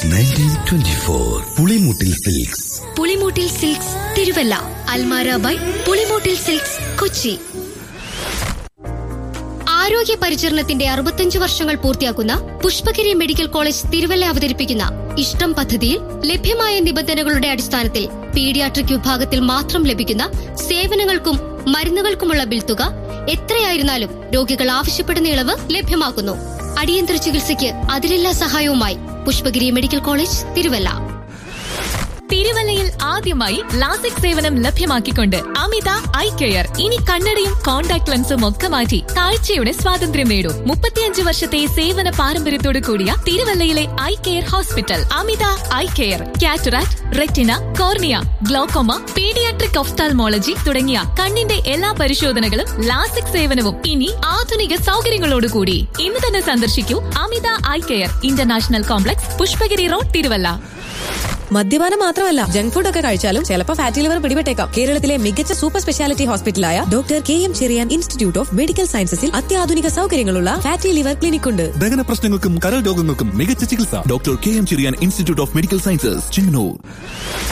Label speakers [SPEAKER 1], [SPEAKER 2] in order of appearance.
[SPEAKER 1] nineteen twenty four Pulimoottil silks
[SPEAKER 2] Pulimoottil silks Thiruvalla അൽമാര by Pulimoottil silks Kochi ആരോഗ്യ പരിചരണത്തിന്റെ അറുപത്തഞ്ച് വർഷങ്ങൾ പൂർത്തിയാക്കുന്ന പുഷ്പഗിരി മെഡിക്കൽ കോളേജ് തിരുവല്ല അവതരിപ്പിക്കുന്ന ഇഷ്ടം പദ്ധതിയിൽ ലഭ്യമായ നിബന്ധനകളുടെ അടിസ്ഥാനത്തിൽ പീഡിയാട്രിക് വിഭാഗത്തിൽ മാത്രം ലഭിക്കുന്ന സേവനങ്ങൾക്കും മരുന്നുകൾക്കുമുള്ള ബിൽ തുക എത്രയായിരുന്നാലും രോഗികൾ ആവശ്യപ്പെടുന്ന ഇളവ് ലഭ്യമാക്കുന്നു അടിയന്തര ചികിത്സയ്ക്ക് അതിലെല്ലാ സഹായവുമായി പുഷ്പഗിരി മെഡിക്കൽ കോളേജ് തിരുവല്ല
[SPEAKER 3] തിരുവല്ലയിൽ ആദ്യമായി ലാസിക് സേവനം ലഭ്യമാക്കിക്കൊണ്ട് അമിത ഐ കെയർ ഇനി കണ്ണടയും കോൺടാക്ട് ലെൻസും ഒക്കെ മാറ്റി കാഴ്ചയുടെ സ്വാതന്ത്ര്യം നേടൂ മുപ്പത്തിയഞ്ച് വർഷത്തെ സേവന പാരമ്പര്യത്തോടു കൂടിയ തിരുവല്ലയിലെ eye care hospital Amitha eye care cataract retina cornea glaucoma paediatric ophthalmology തുടങ്ങിയ കണ്ണിന്റെ എല്ലാ പരിശോധനകളും ലാസിക് സേവനവും ഇനി ആധുനിക സൗകര്യങ്ങളോടുകൂടി ഇന്ന് തന്നെ സന്ദർശിക്കൂ Amitha eye care international complex Pushpagiri road Thiruvalla
[SPEAKER 4] മദ്യപാനം മാത്രമല്ല ജങ്ക് ഫുഡ് ഒക്കെ കഴിച്ചാലും ചിലപ്പോൾ ഫാറ്റി ലിവർ പിടിപെട്ടേക്കാം കേരളത്തിലെ മികച്ച സൂപ്പർ സ്പെഷ്യാലിറ്റി ഹോസ്പിറ്റലായ doctor K M Cherian institute of medical സയൻസസിൽ അത്യാധുനിക സൗകര്യങ്ങളുള്ള ഫാറ്റി ലിവർ ക്ലിനിക് ഉണ്ട്
[SPEAKER 5] ദഹന പ്രശ്നങ്ങൾക്കും കരൾ രോഗങ്ങൾക്കും മികച്ച ചികിത്സ doctor K M Cherian institute of medical sciences Chengannur